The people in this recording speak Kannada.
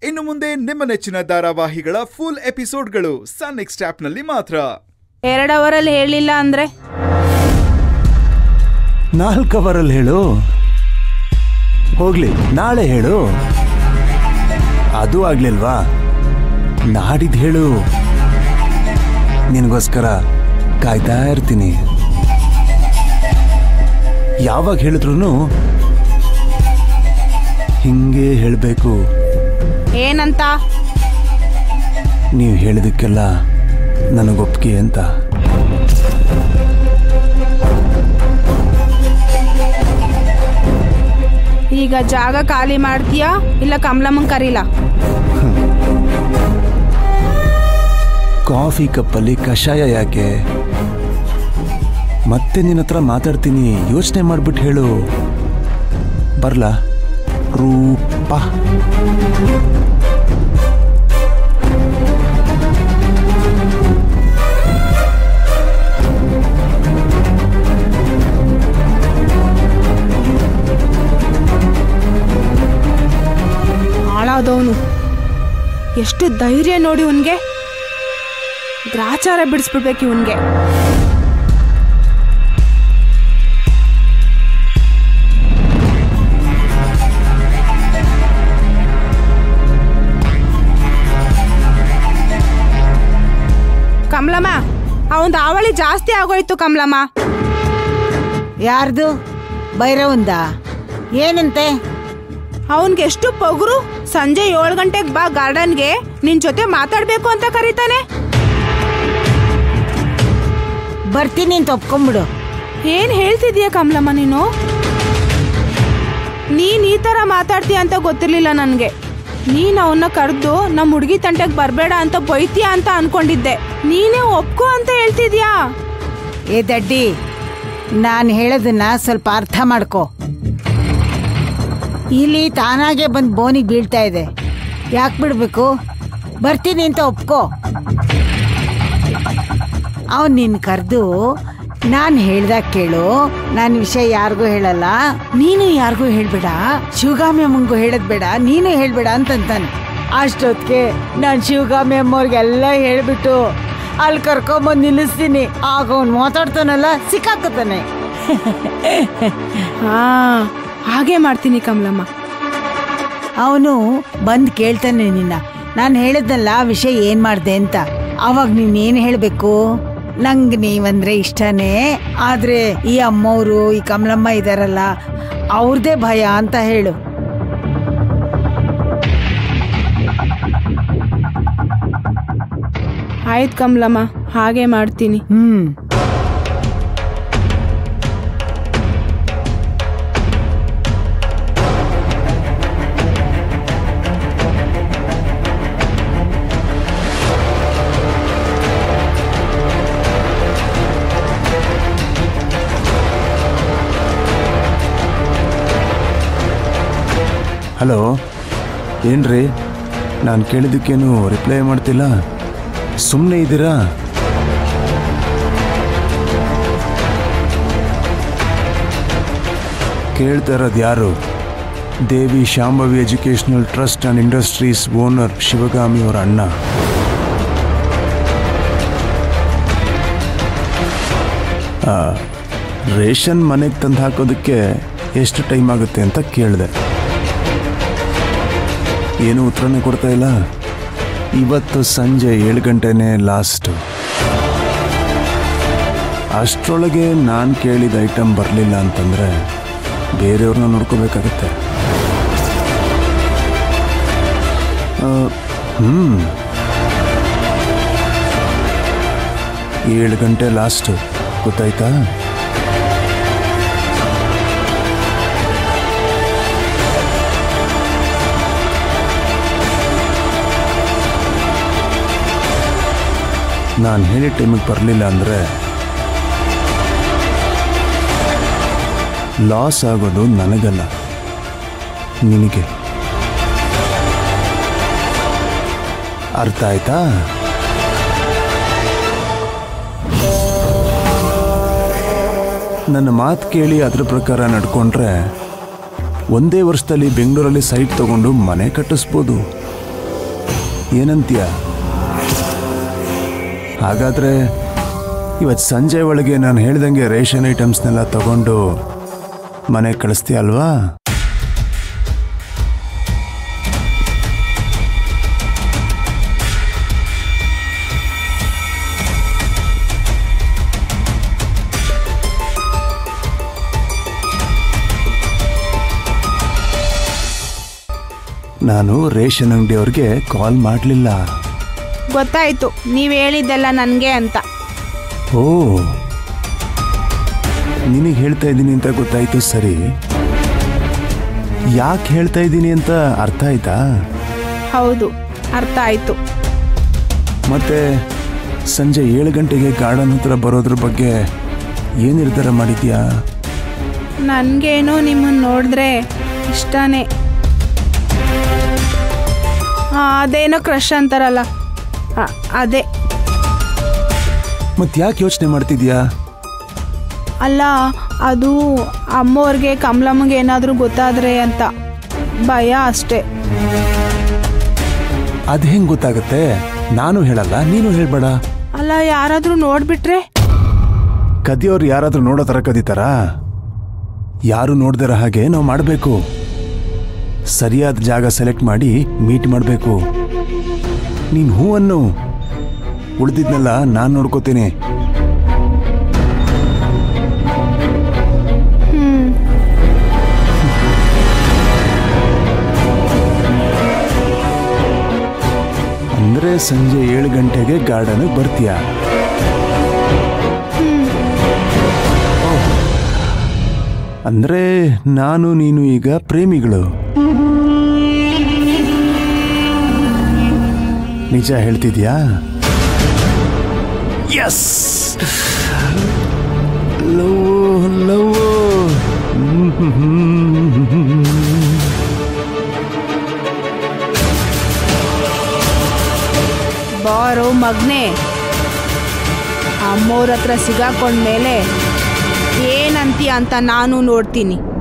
ಇನ್ನು ಮುಂದೆ ನಿಮ್ಮ ನೆಚ್ಚಿನ ಧಾರಾವಾಹಿಗಳ ಫುಲ್ ಎಪಿಸೋಡ್ಗಳು ಸನ್ ನೆಕ್ಸ್ಟ್ ಆಪ್ನಲ್ಲಿ ಮಾತ್ರ ಎರಡು ಅವರಲ್ಲಿ ಹೇಳಿಲ್ಲ ಅಂದ್ರೆ ನಾಲ್ಕು ಅವರಲ್ಲಿ ಹೇಳು ಹೋಗ್ಲಿ ನಾಳೆ ಹೇಳು ಅದು ಆಗ್ಲಿಲ್ವಾ ನಾಡಿದ್ದು ಹೇಳು ನಿನಗೋಸ್ಕರ ಕಾಯ್ತಾ ಇರ್ತೀನಿ ಯಾವಾಗ ಹೇಳಿದ್ರು ಹಿಂಗೆ ಹೇಳಬೇಕು ಏನಂತ ನೀವು ಹೇಳಿದಕ್ಕೆಲ್ಲ ನನಗೊಪ್ಪಿಗೆ ಅಂತ ಈಗ ಜಾಗ ಖಾಲಿ ಮಾಡ್ತೀಯಾ ಇಲ್ಲ ಕಮಲಮ್ಮನ್ ಕರೀಲ ಕಾಫಿ ಕಪ್ಪಲ್ಲಿ ಕಷಾಯ ಯಾಕೆ ಮತ್ತೆ ನಿನ್ನ ಹತ್ರ ಮಾತಾಡ್ತೀನಿ ಯೋಚನೆ ಮಾಡ್ಬಿಟ್ಟು ಹೇಳು ಬರ್ಲಾ ರೂಪ ಹಾಳಾದವನು ಎಷ್ಟು ಧೈರ್ಯ ನೋಡಿ ಇವನ್ಗೆ ಗ್ರಾಚಾರ ಬಿಡಿಸ್ಬಿಡ್ಬೇಕು ಇವನ್ಗೆ ಕಮಲಮ್ಮ ಅವಂದು ಅವಳಿ ಜಾಸ್ತಿ ಆಗೋಯ್ತು ಕಮಲಮ್ಮ ಯಾರ್ದು ಭೈರವಂದ ಏನಂತೆ ಅವನ್ಗೆ ಎಷ್ಟು ಪೊಗರು ಸಂಜೆ ಏಳು ಗಂಟೆಗೆ ಬಾ ಗಾರ್ಡನ್ಗೆ ನಿನ್ ಜೊತೆ ಮಾತಾಡ್ಬೇಕು ಅಂತ ಕರೀತಾನೆ ಬರ್ತೀನಿ ಅಂತ ಒಪ್ಕೊಂಬಿಡು ಏನ್ ಹೇಳ್ತಿದ್ಯಾ ಕಮಲಮ್ಮ ನೀನು ನೀನ್ ಈ ತರ ಮಾತಾಡ್ತೀಯ ಅಂತ ಗೊತ್ತಿರ್ಲಿಲ್ಲ ನನ್ಗೆ ನೀನ್ ಅವನ್ನ ಕರೆದು ನಮ್ಮ ಹುಡುಗಿ ತಂಟೆಗೆ ಬರ್ಬೇಡ ಅಂತ ಬೈತೀಯ ಅಂತ ಅನ್ಕೊಂಡಿದ್ದೆ ನೀನೇ ಒಪ್ಕೋ ಅಂತ ಹೇಳ್ತಿದ್ಯಾ ಏ ದಡ್ಡಿ ನಾನು ಹೇಳೋದನ್ನ ಸ್ವಲ್ಪ ಅರ್ಥ ಮಾಡ್ಕೋ ಇಲ್ಲಿ ತಾನಾಗೆ ಬಂದು ಬೋನಿಗೆ ಬೀಳ್ತಾ ಇದೆ ಯಾಕೆ ಬಿಡ್ಬೇಕು ಬರ್ತೀನಿ ಅಂತ ಒಪ್ಕೋ ಅವನು ನಿನ್ನ ಕರೆದು ನಾನು ಹೇಳ್ದಾಗ ಕೇಳು ನಾನು ವಿಷಯ ಯಾರಿಗೂ ಹೇಳಲ್ಲ ನೀನು ಯಾರಿಗೂ ಹೇಳ್ಬೇಡ ಶಿವಗಾಮಿ ಅಮ್ಮಂಗೂ ಹೇಳೋದ್ ಬೇಡ ನೀನು ಹೇಳ್ಬೇಡ ಅಂತಂತಾನೆ ಅಷ್ಟೊತ್ತಿಗೆ ನಾನು ಶಿವಗಾಮಿ ಅಮ್ಮವ್ರಿಗೆಲ್ಲ ಹೇಳ್ಬಿಟ್ಟು ಅಲ್ಲಿ ಕರ್ಕೊಂಬಂದು ನಿಲ್ಲಿಸ್ತೀನಿ ಆಗ ಅವ್ನು ಮಾತಾಡ್ತಾನಲ್ಲ ಸಿಕ್ಕಾಕತಾನೆ ಹಾ ಹಾಗೆ ಮಾಡ್ತೀನಿ ಕಮಲಮ್ಮ ಅವನು ಬಂದು ಕೇಳ್ತಾನೆ ನಿನ್ನ ನಾನು ಹೇಳಿದ್ನಲ್ಲ ಆ ವಿಷಯ ಏನ್ ಮಾಡ್ದೆ ಅಂತ ಅವಾಗ ನೀನೇನು ಹೇಳಬೇಕು ನಂಗೆ ನೀವಂದ್ರೆ ಇಷ್ಟನೇ ಆದ್ರೆ ಈ ಅಮ್ಮವರು ಈ ಕಮಲಮ್ಮ ಇದಾರಲ್ಲ ಅವ್ರದೇ ಭಯ ಅಂತ ಹೇಳು ಆಯ್ತು ಕಮಲಮ್ಮ ಹಾಗೆ ಮಾಡ್ತೀನಿ ಹ್ಮ್ ಹಲೋ ಏನ್ರಿ ನಾನು ಕೇಳಿದ್ದಕ್ಕೇನು ರಿಪ್ಲೈ ಮಾಡ್ತಿಲ್ಲ ಸುಮ್ಮನೆ ಇದ್ದೀರಾ ಕೇಳ್ತಾ ಇರೋದು ಯಾರು Devi Shambhavi educational trust and industries owner Shivagami ಅವರ ಅಣ್ಣ ಆ, ರೇಷನ್ ಮನೆಗೆ ತಂದು ಹಾಕೋದಕ್ಕೆ ಎಷ್ಟು ಟೈಮ್ ಆಗುತ್ತೆ ಅಂತ ಕೇಳಿದೆ ಏನು ಉತ್ತರನೇ ಕೊಡ್ತಾ ಇಲ್ಲ ಇವತ್ತು ಸಂಜೆ ಏಳು ಗಂಟೆನೇ ಲಾಸ್ಟು ಅಷ್ಟರೊಳಗೆ ನಾನು ಕೇಳಿದ ಐಟಮ್ ಬರಲಿಲ್ಲ ಅಂತಂದರೆ ಬೇರೆಯವ್ರನ್ನ ನೋಡ್ಕೋಬೇಕಾಗತ್ತೆ ಹ್ಞೂ ಏಳು ಗಂಟೆ ಲಾಸ್ಟು ಗೊತ್ತಾಯ್ತಾ ನಾನು ಹೇಳಿದ ಟೈಮಿಗೆ ಬರಲಿಲ್ಲ ಅಂದರೆ ಲಾಸ್ ಆಗೋದು ನನಗಲ್ಲ ನಿನಗೆ ಅರ್ಥ ಆಯ್ತಾ ನನ್ನ ಮಾತು ಕೇಳಿ ಅದ್ರ ಪ್ರಕಾರ ನಡ್ಕೊಂಡ್ರೆ ಒಂದೇ ವರ್ಷದಲ್ಲಿ ಬೆಂಗಳೂರಲ್ಲಿ ಸೈಟ್ ತಗೊಂಡು ಮನೆ ಕಟ್ಟಿಸ್ಬೋದು ಏನಂತೀಯ ಹಾಗಾದ್ರೆ ಇವತ್ತು ಸಂಜೆ ಒಳಗೆ ನಾನು ಹೇಳ್ದಂಗೆ ರೇಷನ್ ಐಟಮ್ಸ್ನೆಲ್ಲ ತಗೊಂಡು ಮನೆಗೆ ಕಳಿಸ್ತೀಯ ಅಲ್ವಾ ನಾನು ರೇಷನ್ ಅಂಗಡಿಯವ್ರಿಗೆ ಕಾಲ್ ಮಾಡಲಿಲ್ಲ ಗೊತ್ತಾಯ್ತು ನೀವ್ ಹೇಳಿದ್ದೆಲ್ಲ ನನ್ಗೆ ಅಂತ ಓ ನಿನಗೆ ಹೇಳ್ತಾ ಇದ್ದೀನಿ ಅಂತ ಗೊತ್ತಾಯ್ತು ಸರಿ ಯಾಕೆ ಹೇಳ್ತಾ ಇದ್ದೀನಿ ಅಂತ ಅರ್ಥ ಆಯ್ತಾ ಹೌದು ಅರ್ಥ ಆಯ್ತು ಮತ್ತೆ ಸಂಜೆ ಏಳು ಗಂಟೆಗೆ ಗಾರ್ಡನ್ ಹತ್ರ ಬರೋದ್ರ ಬಗ್ಗೆ ಏನು ನಿರ್ಧಾರ ಮಾಡಿದ್ಯಾ ನನ್ಗೇನೋ ನಿಮ್ಮನ್ನ ನೋಡಿದ್ರೆ ಇಷ್ಟನೇ ಆ, ಅದೇನೋ ಕ್ರಶ್ ಅಂತಾರಲ್ಲ ಆ, ಅದೇ ಮತ್ತೆ ಯಾಕೆ ಯೋಚನೆ ಮಾಡ್ತಿದ್ಯಾ ಅಲ್ಲ ಅದು ಅಮ್ಮವ್ರಿಗೆ ಕಮಲಮ್ಮಗೆ ಏನಾದರೂ ಗೊತ್ತಾದ್ರೆ ಅಂತ ಭಯ ಅಷ್ಟೇ ಅದು ಹೆಂಗೆ ಗೊತ್ತಾಗತ್ತೆ ನಾನು ಹೇಳಲ್ಲ ನೀನು ಹೇಳ್ಬೇಡ ಅಲ್ಲ ಯಾರಾದರೂ ನೋಡ್ಬಿಟ್ರೆ ಕದಿಯೋರು ಯಾರಾದ್ರೂ ನೋಡೋ ಥರ ಕದೀತಾರಾ ಯಾರು ನೋಡ್ದಿರ ಹಾಗೆ ನಾವು ಮಾಡಬೇಕು ಸರಿಯಾದ ಜಾಗ ಸೆಲೆಕ್ಟ್ ಮಾಡಿ ಮೀಟ್ ಮಾಡಬೇಕು ನೀನು ಹೂವನ್ನು ಉಳಿದಿದ್ನೆಲ್ಲ ನಾನು ನೋಡ್ಕೋತೀನಿ ಹ್ಮ್ ಅಂದ್ರೆ ಸಂಜೆ ಏಳು ಗಂಟೆಗೆ ಗಾರ್ಡನ್ಗೆ ಬರ್ತೀಯ ಓಹ್. ಅಂದ್ರೆ ನಾನು ನೀನು ಈಗ ಪ್ರೇಮಿಗಳು ನಿಜ ಹೇಳ್ತಿದ್ಯಾ ಎಸ್ ಲವ್ ಲವ್ ಬಾರೋ ಮಗ್ನೆ ಅಮ್ಮವ್ರ ಹತ್ರ ಸಿಗಾಕೊಂಡ್ಮೇಲೆ ಏನಂತೀಯ ಅಂತ ನಾನು ನೋಡ್ತೀನಿ